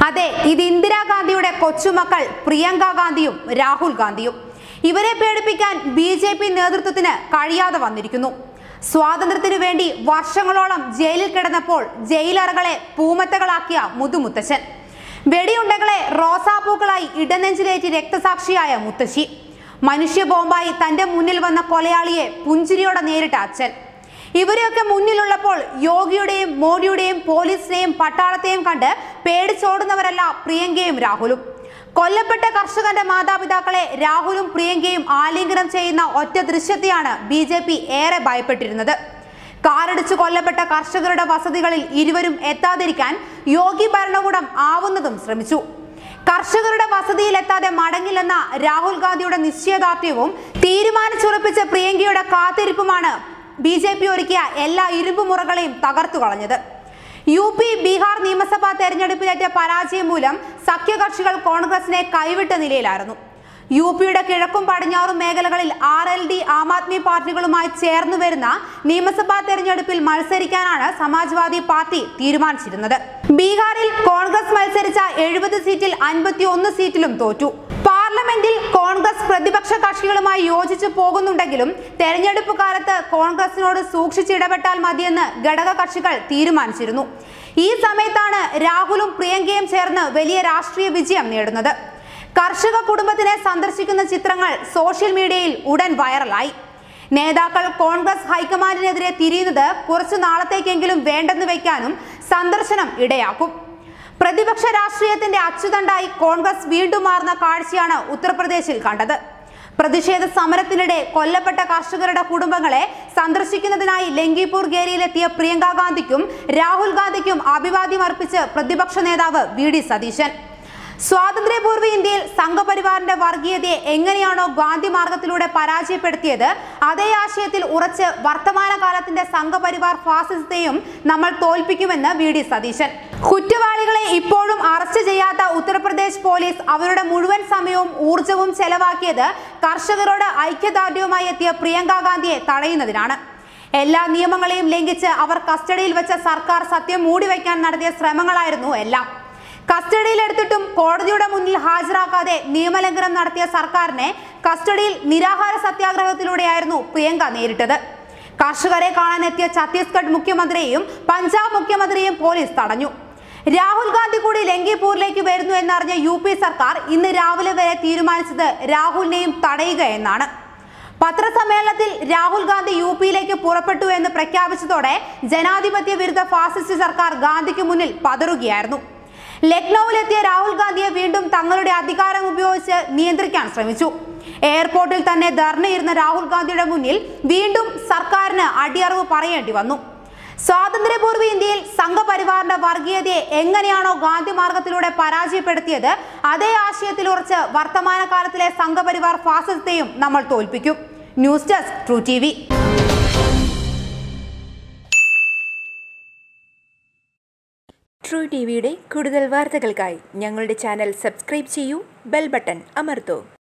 അതെ ഇത് ഇന്ദിരാഗാന്ധിയുടെ കൊച്ചുമക്കൾ പ്രിയങ്ക ഗാന്ധിയും രാഹുൽ ഗാന്ധിയും ഇവരെ പേടിപ്പിക്കാൻ ബി ജെ പി നേതൃത്വത്തിന് കഴിയാതെ വന്നിരിക്കുന്നു സ്വാതന്ത്ര്യത്തിനു വേണ്ടി വർഷങ്ങളോളം ജയിലിൽ കിടന്നപ്പോൾ ജയിലറകളെ പൂമത്തകളാക്കിയ മുതുമുത്തച്ഛൻ വെടിയുണ്ടകളെ റോസാപ്പൂക്കളായി ഇടനെഞ്ചിലേറ്റി രക്തസാക്ഷിയായ മുത്തശ്ശി മനുഷ്യ ബോംബായി തന്റെ മുന്നിൽ വന്ന കൊലയാളിയെ പുഞ്ചിരിയോടെ നേരിട്ട അച്ഛൻ ഇവരെയൊക്കെ മുന്നിലുള്ളപ്പോൾ യോഗിയുടെയും മോഡിയുടെയും പോലീസിനെയും പട്ടാളത്തെയും കണ്ട് പേടിച്ചോടുന്നവരല്ല പ്രിയങ്കയും രാഹുലും കൊല്ലപ്പെട്ട കർഷകന്റെ മാതാപിതാക്കളെ രാഹുലും പ്രിയങ്കയും ആലിംഗനം ചെയ്യുന്ന ഒറ്റ ദൃശ്യത്തെയാണ് ബി ജെ പി ഏറെ ഭയപ്പെട്ടിരുന്നത് കാറടിച്ചു കൊല്ലപ്പെട്ട കർഷകരുടെ വസതികളിൽ ഇരുവരും എത്താതിരിക്കാൻ യോഗി ഭരണകൂടം ആവുന്നതും ശ്രമിച്ചു കർഷകരുടെ വസതിയിൽ എത്താതെ മടങ്ങില്ലെന്ന രാഹുൽ ഗാന്ധിയുടെ നിശ്ചയദാർഢ്യവും തീരുമാനിച്ചുറപ്പിച്ച പ്രിയങ്കയുടെ കാത്തിരിപ്പുമാണ് ബി ജെ പി ഒരുക്കിയ എല്ലാ ഇരുമ്പുമുറകളെയും തകർത്തു കളഞ്ഞത് യു പി ബീഹാർ നിയമസഭാ തെരഞ്ഞെടുപ്പിലേറ്റ പരാജയം മൂലം സഖ്യകക്ഷികൾ കോൺഗ്രസിനെ കൈവിട്ട നിലയിലായിരുന്നു യു പിയുടെ കിഴക്കും പടിഞ്ഞാറും മേഖലകളിൽ R L D Aam Aadmi പാർട്ടികളുമായി ചേർന്നു വരുന്ന നിയമസഭാ തെരഞ്ഞെടുപ്പിൽ മത്സരിക്കാനാണ് സമാജ്വാദി പാർട്ടി തീരുമാനിച്ചിരുന്നത് ബീഹാറിൽ കോൺഗ്രസ് മത്സരിച്ച എഴുപത് സീറ്റിൽ അൻപത്തി ഒന്ന് സീറ്റിലും തോറ്റു പാർലമെന്റിൽ കോൺഗ്രസ് പ്രതിപക്ഷ കക്ഷികളുമായി യോജിച്ചു പോകുന്നുണ്ടെങ്കിലും തെരഞ്ഞെടുപ്പ് കാലത്ത് കോൺഗ്രസിനോട് സൂക്ഷിച്ചിടപെട്ടാൽ മതിയെന്ന് ഘടക കക്ഷികൾ തീരുമാനിച്ചിരുന്നു ഈ സമയത്താണ് രാഹുലും പ്രിയങ്കയും ചേർന്ന് വലിയ രാഷ്ട്രീയ വിജയം നേടുന്നത് കർഷക കുടുംബത്തിനെ സന്ദർശിക്കുന്ന ചിത്രങ്ങൾ സോഷ്യൽ മീഡിയയിൽ ഉടൻ വൈറലായി നേതാക്കൾ കോൺഗ്രസ് ഹൈക്കമാൻഡിനെതിരെ തിരിയുന്നത് കുറച്ചു നാളത്തേക്കെങ്കിലും വേണ്ടെന്ന് വെക്കാനും സന്ദർശനം ഇടയാക്കും പ്രതിപക്ഷ രാഷ്ട്രീയത്തിന്റെ അച്ചുതണ്ടായി കോൺഗ്രസ് വീണ്ടും മാറുന്ന കാഴ്ചയാണ് ഉത്തർപ്രദേശിൽ കണ്ടത് പ്രതിഷേധ സമരത്തിനിടെ കൊല്ലപ്പെട്ട കർഷകരുടെ കുടുംബങ്ങളെ സന്ദർശിക്കുന്നതിനായി ലങ്കിപൂർ ഗേരിയിലെത്തിയ പ്രിയങ്ക ഗാന്ധിക്കും രാഹുൽ ഗാന്ധിക്കും അഭിവാദ്യം അർപ്പിച്ച് പ്രതിപക്ഷ നേതാവ് വി ഡി സതീശൻ സ്വാതന്ത്ര്യപൂർവ്വ ഇന്ത്യയിൽ സംഘപരിവാറിന്റെ വർഗീയതയെ എങ്ങനെയാണോ ഗാന്ധി മാർഗത്തിലൂടെ പരാജയപ്പെടുത്തിയത് അതേ ആശയത്തിൽ ഉറച്ച് വർത്തമാനകാലത്തിന്റെ സംഘപരിവാർ ഫാസിസത്തെയും നമ്മൾ തോൽപ്പിക്കുമെന്ന് വി ഡി സതീശൻ കുറ്റവാളികളെ ഇപ്പോഴും അറസ്റ്റ് ചെയ്യാത്ത ഉത്തർപ്രദേശ് പോലീസ് അവരുടെ മുഴുവൻ സമയവും ഊർജവും ചെലവാക്കിയത് കർഷകരോട് ഐക്യദാർഢ്യവുമായി എത്തിയ പ്രിയങ്ക ഗാന്ധിയെ തടയുന്നതിനാണ് എല്ലാ നിയമങ്ങളെയും ലംഘിച്ച് അവർ കസ്റ്റഡിയിൽ വെച്ച സർക്കാർ സത്യം മൂടിവെക്കാൻ നടത്തിയ ശ്രമങ്ങളായിരുന്നു എല്ലാം കസ്റ്റഡിയിലെടുത്തിട്ടും കോടതിയുടെ മുന്നിൽ ഹാജരാക്കാതെ നിയമലംഘനം നടത്തിയ സർക്കാരിനെ കസ്റ്റഡിയിൽ നിരാഹാര സത്യാഗ്രഹത്തിലൂടെയായിരുന്നു പ്രിയങ്ക നേരിട്ടത് കർഷകരെ കാണാനെത്തിയ ഛത്തീസ്ഗഡ് മുഖ്യമന്ത്രിയെയും പഞ്ചാബ് മുഖ്യമന്ത്രിയെയും പോലീസ് തടഞ്ഞു രാഹുൽ ഗാന്ധി കൂടി ലങ്കിപൂരിലേക്ക് വരുന്നു എന്നറിഞ്ഞ യു പി സർക്കാർ ഇന്ന് രാവിലെ വരെ തീരുമാനിച്ചത് രാഹുലിനെയും തടയുക എന്നാണ് പത്രസമ്മേളനത്തിൽ രാഹുൽ ഗാന്ധി യു പിയിലേക്ക് പുറപ്പെട്ടു എന്ന് പ്രഖ്യാപിച്ചതോടെ ജനാധിപത്യ വിരുദ്ധ ഫാസിസ്റ്റ് സർക്കാർ ഗാന്ധിക്ക് മുന്നിൽ പതറുകയായിരുന്നു ലക്നൌവിലെത്തിയ രാഹുൽ ഗാന്ധിയെ വീണ്ടും തങ്ങളുടെ അധികാരം ഉപയോഗിച്ച് നിയന്ത്രിക്കാൻ ശ്രമിച്ചു എയർപോർട്ടിൽ തന്നെ ധർണയിരുന്ന രാഹുൽ ഗാന്ധിയുടെ മുന്നിൽ വീണ്ടും സർക്കാരിന് അടിയറവ് പറയേണ്ടി വന്നു സ്വാതന്ത്ര്യപൂർവ്വ ഇന്ത്യയിൽ സംഘപരിവാറിന്റെ വർഗീയതയെ എങ്ങനെയാണോ ഗാന്ധി മാർഗത്തിലൂടെ പരാജയപ്പെടുത്തിയത് അതേ ആശയത്തിൽ ഉറച്ച് വർത്തമാനകാലത്തിലെ സംഘപരിവാർ ഫാസിസത്തെയും നമ്മൾ തോൽപ്പിക്കും news desk true T true T വിയുടെ കൂടുതൽ വാർത്തകൾക്കായി ഞങ്ങളുടെ ചാനൽ സബ്സ്ക്രൈബ് ചെയ്യൂ ബെൽ ബട്ടൺ അമർത്തൂ